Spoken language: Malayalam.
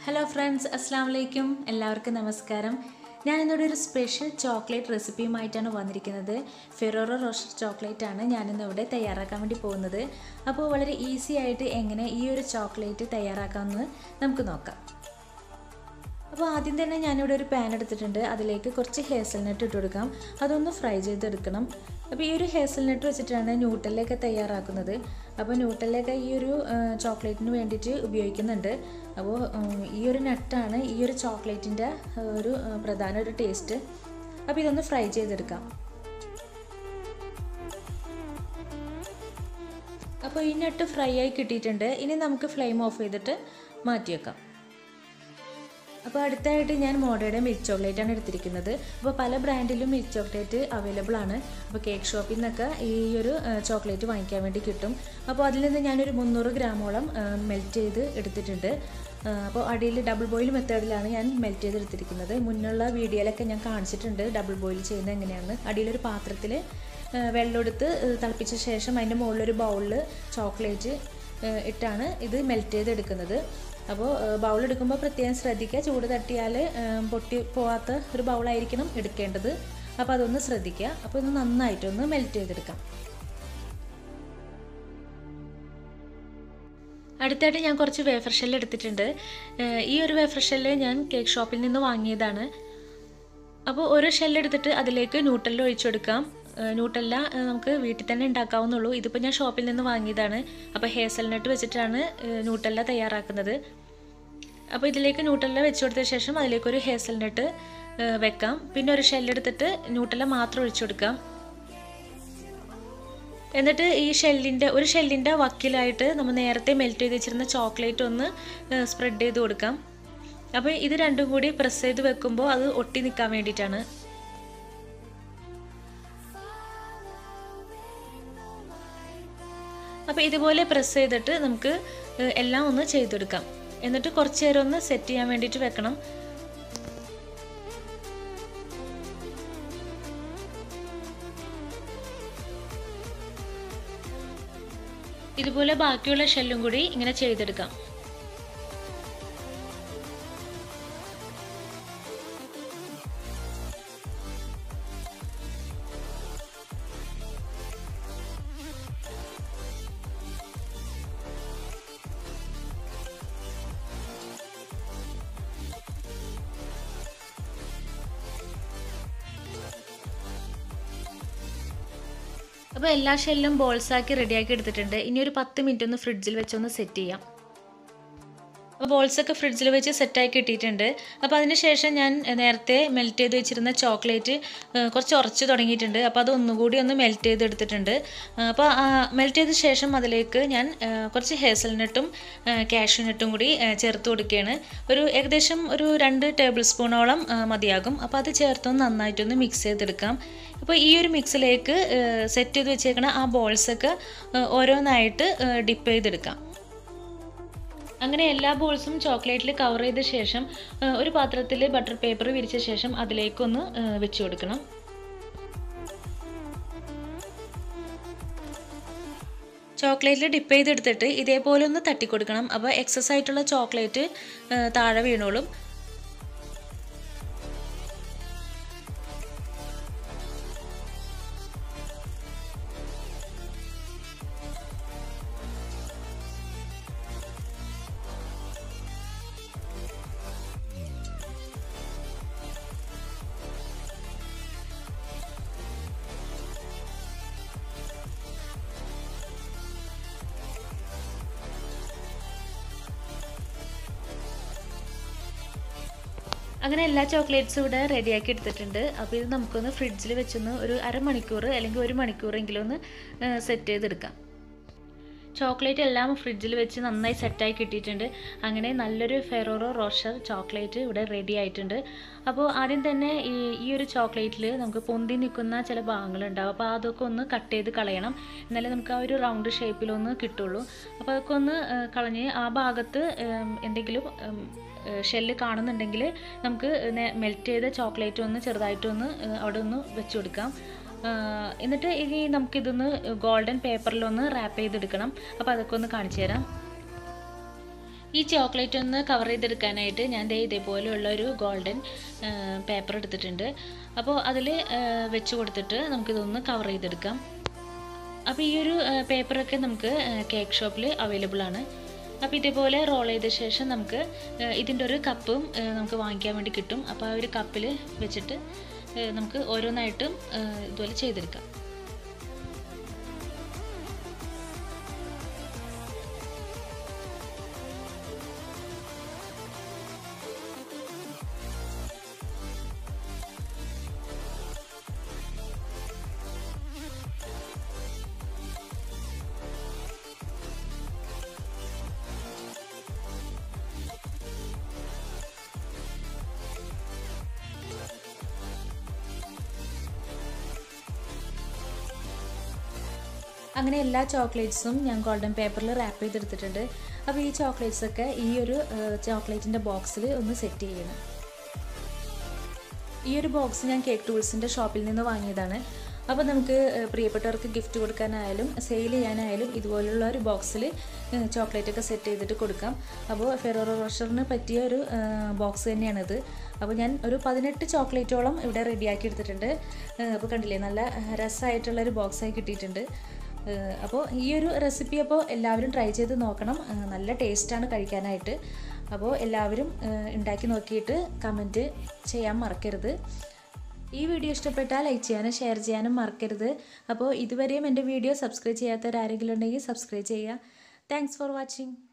ഹലോ ഫ്രണ്ട്സ് അസ്സാം വലൈക്കും എല്ലാവർക്കും നമസ്കാരം ഞാൻ ഇന്നിവിടെ ഒരു സ്പെഷ്യൽ ചോക്ലേറ്റ് റെസിപ്പിയുമായിട്ടാണ് വന്നിരിക്കുന്നത് ഫെറോറോ റോസ്റ്റഡ് ചോക്ലേറ്റ് ആണ് ഞാനിന്ന് ഇവിടെ തയ്യാറാക്കാൻ വേണ്ടി പോകുന്നത് അപ്പോൾ വളരെ ഈസി ആയിട്ട് എങ്ങനെ ഈ ഒരു ചോക്ലേറ്റ് തയ്യാറാക്കാമെന്ന് നമുക്ക് നോക്കാം അപ്പോൾ ആദ്യം തന്നെ ഞാനിവിടെ ഒരു പാൻ എടുത്തിട്ടുണ്ട് അതിലേക്ക് കുറച്ച് ഹേസൽനട്ട് ഇട്ട് കൊടുക്കാം അതൊന്ന് ഫ്രൈ ചെയ്തെടുക്കണം അപ്പോൾ ഈ ഒരു ഹേസൽനട്ട് വെച്ചിട്ടാണ് ന്യൂട്ടല്ലൊക്കെ തയ്യാറാക്കുന്നത് അപ്പോൾ ന്യൂട്ടല്ലൊക്കെ ഈ ഒരു ചോക്ലേറ്റിന് വേണ്ടിയിട്ട് ഉപയോഗിക്കുന്നുണ്ട് അപ്പോൾ ഈ ഒരു നട്ടാണ് ഈ ഒരു ചോക്ലേറ്റിൻ്റെ ഒരു പ്രധാന ഒരു ടേസ്റ്റ് അപ്പോൾ ഇതൊന്ന് ഫ്രൈ ചെയ്തെടുക്കാം അപ്പോൾ ഈ നട്ട് ഫ്രൈ ആയി കിട്ടിയിട്ടുണ്ട് ഇനി നമുക്ക് ഫ്ലെയിം ഓഫ് ചെയ്തിട്ട് മാറ്റി വെക്കാം അപ്പോൾ അടുത്തായിട്ട് ഞാൻ മോഡയുടെ മിൽക്ക് ചോക്ലേറ്റ് ആണ് എടുത്തിരിക്കുന്നത് അപ്പോൾ പല ബ്രാൻഡിലും മിൽക്ക് ചോക്ലേറ്റ് അവൈലബിൾ ആണ് അപ്പോൾ കേക്ക് ഷോപ്പിൽ നിന്നൊക്കെ ഈ ഒരു ചോക്ലേറ്റ് വാങ്ങിക്കാൻ വേണ്ടി കിട്ടും അപ്പോൾ അതിൽ നിന്ന് ഞാനൊരു മുന്നൂറ് ഗ്രാമോളം മെൽറ്റ് ചെയ്ത് എടുത്തിട്ടുണ്ട് അപ്പോൾ അടിയിൽ ഡബിൾ ബോയിൽ മെത്തേഡിലാണ് ഞാൻ മെൽറ്റ് ചെയ്തെടുത്തിരിക്കുന്നത് മുന്നുള്ള വീഡിയോയിലൊക്കെ ഞാൻ കാണിച്ചിട്ടുണ്ട് ഡബിൾ ബോയിൽ ചെയ്യുന്നത് എങ്ങനെയാണെന്ന് അടിയിലൊരു പാത്രത്തിൽ വെള്ളമെടുത്ത് തിളപ്പിച്ച ശേഷം അതിൻ്റെ മുകളിലൊരു ബൗളിൽ ചോക്ലേറ്റ് ഇട്ടാണ് ഇത് മെൽറ്റ് ചെയ്തെടുക്കുന്നത് അപ്പോൾ ബൗൾ എടുക്കുമ്പോൾ പ്രത്യേകം ശ്രദ്ധിക്കുക ചൂട് തട്ടിയാൽ പൊട്ടി പോവാത്ത ഒരു ബൗളായിരിക്കണം എടുക്കേണ്ടത് അപ്പോൾ അതൊന്ന് ശ്രദ്ധിക്കുക അപ്പോൾ ഇത് നന്നായിട്ടൊന്ന് മെൽറ്റ് ചെയ്തെടുക്കാം അടുത്തായിട്ട് ഞാൻ കുറച്ച് വേഫർ ഷെല്ല് എടുത്തിട്ടുണ്ട് ഈ ഒരു വേഫർ ഷെല്ല് ഞാൻ കേക്ക് ഷോപ്പിൽ നിന്ന് വാങ്ങിയതാണ് അപ്പോൾ ഒരു ഷെല്ല് എടുത്തിട്ട് അതിലേക്ക് ന്യൂട്ടല്ല ഒഴിച്ചു കൊടുക്കാം ന്യൂട്ടല്ല നമുക്ക് വീട്ടിൽ തന്നെ ഉണ്ടാക്കാവുന്നുള്ളൂ ഇതിപ്പോൾ ഞാൻ ഷോപ്പിൽ നിന്ന് വാങ്ങിയതാണ് അപ്പോൾ ഹേസൽനട്ട് വെച്ചിട്ടാണ് ന്യൂട്ടല്ല തയ്യാറാക്കുന്നത് അപ്പോൾ ഇതിലേക്ക് ന്യൂട്ടല്ല വെച്ച് കൊടുത്ത ശേഷം അതിലേക്കൊരു ഹേസൽനട്ട് വെക്കാം പിന്നെ ഒരു ഷെല്ലെടുത്തിട്ട് ന്യൂട്ടല്ല മാത്രം ഒഴിച്ചു കൊടുക്കാം എന്നിട്ട് ഈ ഷെല്ലിൻ്റെ ഒരു ഷെല്ലിൻ്റെ വക്കിലായിട്ട് നമ്മൾ നേരത്തെ മെൽറ്റ് ചെയ്ത് വെച്ചിരുന്ന ചോക്ലേറ്റ് ഒന്ന് സ്പ്രെഡ് ചെയ്ത് കൊടുക്കാം അപ്പോൾ ഇത് രണ്ടും കൂടി പ്രസ് ചെയ്ത് വെക്കുമ്പോൾ അത് ഒട്ടി നിൽക്കാൻ വേണ്ടിയിട്ടാണ് അപ്പോൾ ഇതുപോലെ പ്രസ് ചെയ്തിട്ട് നമുക്ക് എല്ലാം ഒന്ന് ചെയ്തെടുക്കാം എന്നിട്ട് കുറച്ച് നേരം ഒന്ന് സെറ്റ് ചെയ്യാൻ വേണ്ടിയിട്ട് വെക്കണം ഇതുപോലെ ബാക്കിയുള്ള ഷെല്ലും കൂടി ഇങ്ങനെ ചെയ്തെടുക്കാം അപ്പോൾ എല്ലാ ഷെല്ലും ബോൾസാക്കി റെഡിയാക്കി എടുത്തിട്ടുണ്ട് ഇനി ഒരു പത്ത് മിനിറ്റ് ഒന്ന് ഫ്രിഡ്ജിൽ വെച്ചൊന്ന് സെറ്റ് ചെയ്യാം അപ്പോൾ ബോൾസൊക്കെ ഫ്രിഡ്ജിൽ വെച്ച് സെറ്റായി കിട്ടിയിട്ടുണ്ട് അപ്പോൾ അതിന് ശേഷം ഞാൻ നേരത്തെ മെൽറ്റ് ചെയ്ത് വെച്ചിരുന്ന ചോക്ലേറ്റ് കുറച്ച് ഉറച്ച് തുടങ്ങിയിട്ടുണ്ട് അപ്പോൾ അത് ഒന്നുകൂടി ഒന്ന് മെൽറ്റ് ചെയ്ത് എടുത്തിട്ടുണ്ട് അപ്പോൾ മെൽറ്റ് ചെയ്ത ശേഷം അതിലേക്ക് ഞാൻ കുറച്ച് ഹേസൽനട്ടും കാഷ്യൂനട്ടും കൂടി ചേർത്ത് കൊടുക്കുകയാണ് ഒരു ഏകദേശം ഒരു രണ്ട് ടേബിൾ സ്പൂണോളം മതിയാകും അപ്പോൾ അത് ചേർത്തൊന്ന് നന്നായിട്ടൊന്ന് മിക്സ് ചെയ്തെടുക്കാം അപ്പോൾ ഈ ഒരു മിക്സിലേക്ക് സെറ്റ് ചെയ്ത് വെച്ചേക്കണ ആ ബോൾസൊക്കെ ഓരോന്നായിട്ട് ഡിപ്പ് ചെയ്തെടുക്കാം അങ്ങനെ എല്ലാ ബോൾസും ചോക്ലേറ്റിൽ കവർ ചെയ്ത ശേഷം ഒരു പാത്രത്തിൽ ബട്ടർ പേപ്പർ വിരിച്ച ശേഷം അതിലേക്കൊന്ന് വെച്ച് കൊടുക്കണം ചോക്ലേറ്റിൽ ഡിപ്പ് ചെയ്തെടുത്തിട്ട് ഇതേപോലെ ഒന്ന് തട്ടിക്കൊടുക്കണം അപ്പോൾ എക്സസ് ആയിട്ടുള്ള ചോക്ലേറ്റ് താഴെ വീണോളും അങ്ങനെ എല്ലാ ചോക്ലേറ്റ്സും ഇവിടെ റെഡിയാക്കി എടുത്തിട്ടുണ്ട് അപ്പോൾ ഇത് നമുക്കൊന്ന് ഫ്രിഡ്ജിൽ വെച്ചൊന്ന് ഒരു അരമണിക്കൂർ അല്ലെങ്കിൽ ഒരു മണിക്കൂറെങ്കിലും ഒന്ന് സെറ്റ് ചെയ്തെടുക്കാം ചോക്ലേറ്റ് എല്ലാം ഫ്രിഡ്ജിൽ വെച്ച് നന്നായി സെറ്റായി കിട്ടിയിട്ടുണ്ട് അങ്ങനെ നല്ലൊരു ഫെറോറോ റോഷർ ചോക്ലേറ്റ് ഇവിടെ റെഡി ആയിട്ടുണ്ട് അപ്പോൾ ആദ്യം തന്നെ ഈ ഈ ഒരു ചോക്ലേറ്റിൽ നമുക്ക് പൊന്തി നിൽക്കുന്ന ചില ഭാഗങ്ങളുണ്ടാവും അപ്പോൾ അതൊക്കെ ഒന്ന് കട്ട് ചെയ്ത് കളയണം എന്നാലേ നമുക്ക് ആ ഒരു റൗണ്ട് ഷേപ്പിലൊന്ന് കിട്ടുള്ളൂ അപ്പോൾ അതൊക്കെ ഒന്ന് കളഞ്ഞ് ആ ഭാഗത്ത് എന്തെങ്കിലും ഷെല്ല് കാണുന്നുണ്ടെങ്കിൽ നമുക്ക് മെൽറ്റ് ചെയ്ത ചോക്ലേറ്റ് ഒന്ന് ചെറുതായിട്ടൊന്ന് അവിടെ ഒന്ന് വെച്ച് കൊടുക്കാം എന്നിട്ട് ഇനി നമുക്കിതൊന്ന് ഗോൾഡൻ പേപ്പറിലൊന്ന് റാപ്പ് ചെയ്തെടുക്കണം അപ്പോൾ അതൊക്കെ ഒന്ന് കാണിച്ചു തരാം ഈ ചോക്ലേറ്റ് ഒന്ന് കവർ ചെയ്തെടുക്കാനായിട്ട് ഞാൻ ദേ ഇതേപോലെയുള്ള ഒരു ഗോൾഡൻ പേപ്പർ എടുത്തിട്ടുണ്ട് അപ്പോൾ അതിൽ വെച്ച് കൊടുത്തിട്ട് നമുക്കിതൊന്ന് കവർ ചെയ്തെടുക്കാം അപ്പോൾ ഈ ഒരു പേപ്പറൊക്കെ നമുക്ക് കേക്ക് ഷോപ്പിൽ അവൈലബിൾ ആണ് അപ്പോൾ ഇതേപോലെ റോൾ ചെയ്ത ശേഷം നമുക്ക് ഇതിൻ്റെ ഒരു കപ്പും നമുക്ക് വാങ്ങിക്കാൻ വേണ്ടി കിട്ടും അപ്പോൾ ആ ഒരു കപ്പിൽ വെച്ചിട്ട് നമുക്ക് ഓരോന്നായിട്ടും ഇതുപോലെ ചെയ്തെടുക്കാം അങ്ങനെ എല്ലാ ചോക്ലേറ്റ്സും ഞാൻ ഗോൾഡൻ പേപ്പറിൽ റാപ്പ് ചെയ്തെടുത്തിട്ടുണ്ട് അപ്പോൾ ഈ ചോക്ലേറ്റ്സ് ഒക്കെ ഈ ഒരു ചോക്ലേറ്റിൻ്റെ ബോക്സിൽ ഒന്ന് സെറ്റ് ചെയ്യണം ഈ ഒരു ബോക്സ് ഞാൻ കേക്ക് ടൂൾസിൻ്റെ ഷോപ്പിൽ നിന്ന് വാങ്ങിയതാണ് അപ്പോൾ നമുക്ക് പ്രിയപ്പെട്ടവർക്ക് ഗിഫ്റ്റ് കൊടുക്കാനായാലും സെയിൽ ചെയ്യാനായാലും ഇതുപോലുള്ള ഒരു ബോക്സിൽ ചോക്ലേറ്റ് ഒക്കെ സെറ്റ് ചെയ്തിട്ട് കൊടുക്കാം അപ്പോൾ ഫെറോറോ റോഷറിന് പറ്റിയ ഒരു ബോക്സ് തന്നെയാണിത് അപ്പോൾ ഞാൻ ഒരു പതിനെട്ട് ചോക്ലേറ്റോളം ഇവിടെ റെഡിയാക്കി എടുത്തിട്ടുണ്ട് അപ്പോൾ കണ്ടില്ലേ നല്ല രസമായിട്ടുള്ളൊരു ബോക്സായി കിട്ടിയിട്ടുണ്ട് അപ്പോൾ ഈ ഒരു റെസിപ്പി അപ്പോൾ എല്ലാവരും ട്രൈ ചെയ്ത് നോക്കണം നല്ല ടേസ്റ്റാണ് കഴിക്കാനായിട്ട് അപ്പോൾ എല്ലാവരും ഉണ്ടാക്കി നോക്കിയിട്ട് കമൻറ്റ് ചെയ്യാൻ മറക്കരുത് ഈ വീഡിയോ ഇഷ്ടപ്പെട്ടാൽ ലൈക്ക് ചെയ്യാനും ഷെയർ ചെയ്യാനും മറക്കരുത് അപ്പോൾ ഇതുവരെയും എൻ്റെ വീഡിയോ സബ്സ്ക്രൈബ് ചെയ്യാത്തവരാരെങ്കിലും ഉണ്ടെങ്കിൽ സബ്സ്ക്രൈബ് ചെയ്യുക താങ്ക്സ് ഫോർ വാച്ചിങ്